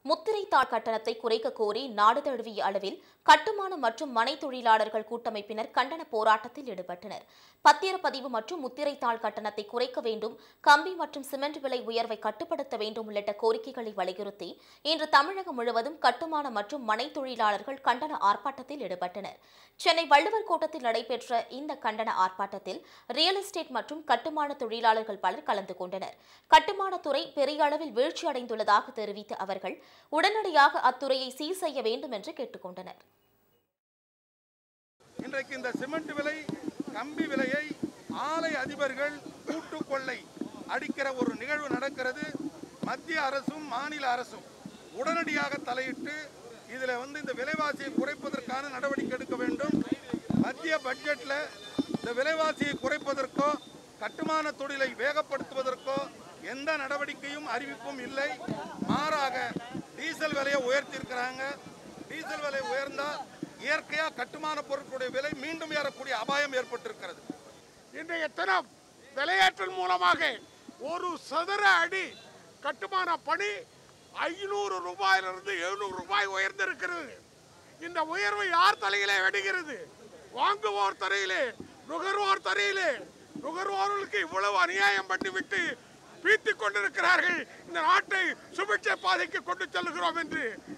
முத்திரைத்தாள் கட்டணத்தை குறைக்க கோரி நாடு தழுவிய அளவில் கட்டுமான மற்றும் மனை தொழிலாளர்கள் கூட்டமைப்பினர் கண்டன போராட்டத்தில் ஈடுபட்டனர் பத்திரப்பதிவு மற்றும் முத்திரைத்தாள் கட்டணத்தை குறைக்க வேண்டும் கம்பி மற்றும் சிமெண்ட் விலை உயர்வை கட்டுப்படுத்த வேண்டும் உள்ளிட்ட கோரிக்கைகளை வலியுறுத்தி இன்று தமிழகம் முழுவதும் கட்டுமான மற்றும் மனை தொழிலாளர்கள் கண்டன ஆர்ப்பாட்டத்தில் ஈடுபட்டனர் சென்னை வள்ளுவர் கோட்டத்தில் நடைபெற்ற இந்த கண்டன ஆர்ப்பாட்டத்தில் ரியல் எஸ்டேட் மற்றும் கட்டுமான தொழிலாளர்கள் பலர் கலந்து கொண்டனர் கட்டுமானத்துறை பெரிய அளவில் வீழ்ச்சியடைந்துள்ளதாக தெரிவித்த அவர்கள் உடனடியாக அத்துறையை சீர் செய்ய வேண்டும் என்று கேட்டுக்கொண்டனர் இன்றைக்கு இந்த சிமெண்ட் விலை கம்பி விலையை ஆலை அதிபர்கள் கூட்டு கொள்ளை அடிக்கிற ஒரு நிகழ்வு நடக்கிறது மத்திய அரசும் மாநில அரசும் உடனடியாக தலையிட்டு இதில் வந்து இந்த விலைவாசியை குறைப்பதற்கான நடவடிக்கை எடுக்க வேண்டும் மத்திய பட்ஜெட்டில் இந்த விலைவாசியை குறைப்பதற்கோ கட்டுமான தொழிலை வேகப்படுத்துவதற்கோ எந்த நடவடிக்கையும் அறிவிப்பும் இல்லை மாறாக டீசல் விலையை உயர்த்தியிருக்கிறாங்க டீசல் விலை உயர்ந்தால் இயற்கையா கட்டுமான பொருட்களுடைய விலை மீண்டும் ஏறக்கூடிய அபாயம் ஏற்பட்டிருக்கிறது இன்றைய தினம் விலையேற்றல் மூலமாக ஒரு சதுர அடி கட்டுமான பணி ஐநூறு ரூபாயிலிருந்து எழுநூறு ரூபாய் உயர்ந்திருக்கிறது இந்த உயர்வு யார் தலையிலே வெடிக்கிறது வாங்குவோர் தரையிலே நுகர்வோர் தரையிலே நுகர்வோர்களுக்கு இவ்வளவு அநியாயம் பண்ணிவிட்டு பீத்திக் கொண்டிருக்கிறார்கள் இந்த நாட்டை சுபிட்சை பாதைக்கு கொண்டு செல்கிறோம் என்று